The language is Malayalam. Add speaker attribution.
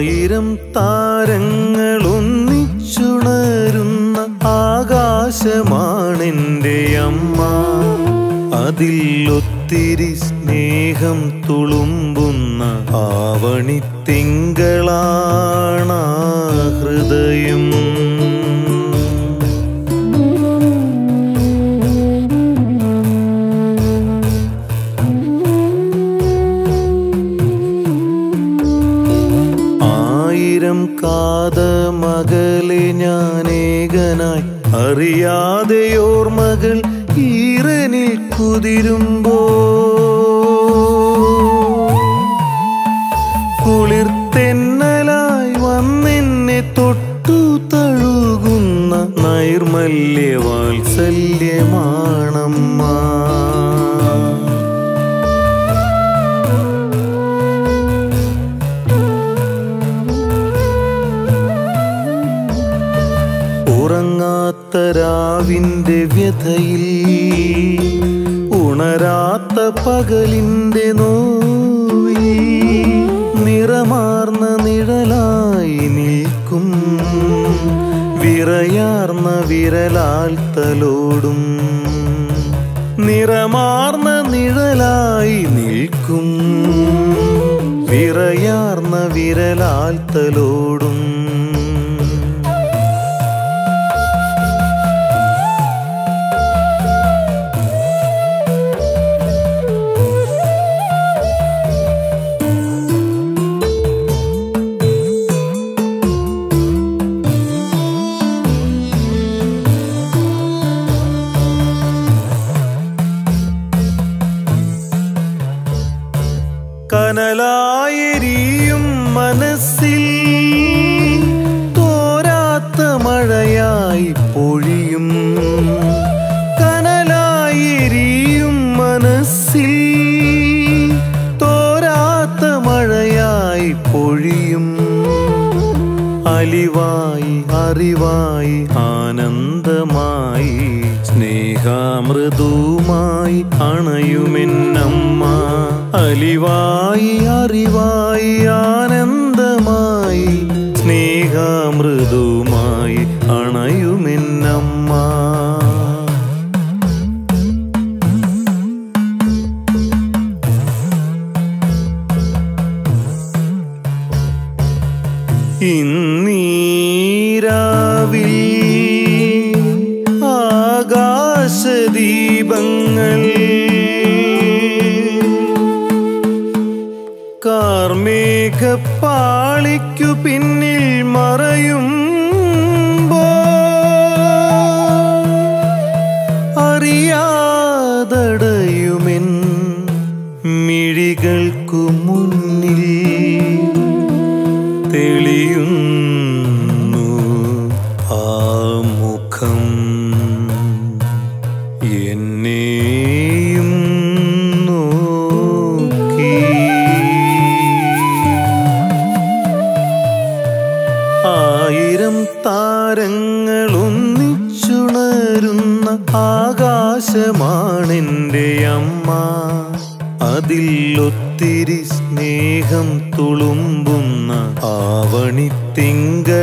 Speaker 1: ആയിരം താരങ്ങൾ ഒന്നിച്ചുണരുന്ന ആകാശമാണെൻ്റെ അമ്മ അതിൽ ഒത്തിരി സ്നേഹം തുളുമ്പുന്ന ആവണി തിങ്കളാണ ഹൃദയം ആയിരം കാത മകളെ ഞാനേകനായി അറിയാതെയോർമകൾ ഈറനിൽ കുതിരുമ്പോ കുളിർത്തെന്നലായി വന്നെന്നെ തൊട്ടു തഴുകുന്ന നൈർമല്യ വാത്സല്യമാണമ്മ ഉറങ്ങാത്ത രാവിന്റെ വ്യഥയിൽ ഉണരാത്ത പകലിന്റെ നോവിൽ നിറമാർന്ന നിഴലായി നിൽക്കും വിറയാർന്ന വിരലാൽ തലോടും നിറമാർന്ന നിഴലായി നിൽക്കും വിറയാർന്ന വിരലാൽ തലോടും കനലായെരിയും മനസ്സിൽ തോരാത്ത മഴയായി പൊഴിയും കനലായെരിയും മനസ്സിൽ തോരാത്ത മഴയായി പൊഴിയും അലിവായി അറിവായി ആനന്ദമായി സ്നേഹാമൃദുമായി അണയുമെന്നമ്മ അലിവായി അറിവായി ആനന്ദമായി സ്നേഹാമൃദുമായി അണയുമെന്നമ്മ ഇന്നീരാവിൽ ആകാശദീപങ്ങൾ കാർമേഘപ്പാളിക്കു പിന്നിൽ മറയും അറിയാതടയുമെൻ മിഴികൾക്കു മുന്നിൽ തെളിയുന്നു ആ മുഖം എന്നെയും നോക്കി ആയിരം താരങ്ങൾ ഒന്നിച്ചുണരുന്ന ആകാശമാണെൻ്റെ അമ്മ അതിൽ ഒത്തിരി സ്നേഹം തുളുമ്പുന്ന ആവണി തിങ്കളാണ